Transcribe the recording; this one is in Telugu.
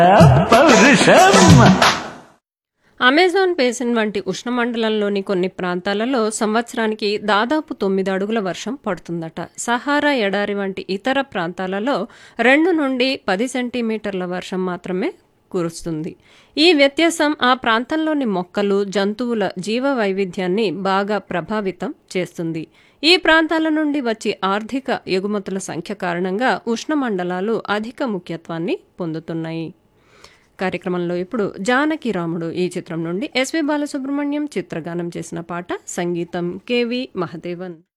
పౌరుషం అమెజాన్ బేసిన్ వంటి ఉష్ణమండలంలోని కొన్ని ప్రాంతాలలో సంవత్సరానికి దాదాపు తొమ్మిది అడుగుల వర్షం పడుతుందట సహారా ఎడారి వంటి ఇతర ప్రాంతాలలో రెండు నుండి పది సెంటీమీటర్ల వర్షం మాత్రమే కురుస్తుంది ఈ వ్యత్యాసం ఆ ప్రాంతంలోని మొక్కలు జంతువుల జీవ వైవిధ్యాన్ని బాగా ప్రభావితం చేస్తుంది ఈ ప్రాంతాల నుండి వచ్చే ఆర్థిక ఎగుమతుల సంఖ్య కారణంగా ఉష్ణమండలాలు అధిక ముఖ్యత్వాన్ని పొందుతున్నాయి కార్యక్రమంలో ఇప్పుడు జానకి రాముడు ఈ చిత్రం నుండి ఎస్వి బాలసుబ్రహ్మణ్యం చిత్రగానం చేసిన పాట సంగీతం కెవి మహదేవన్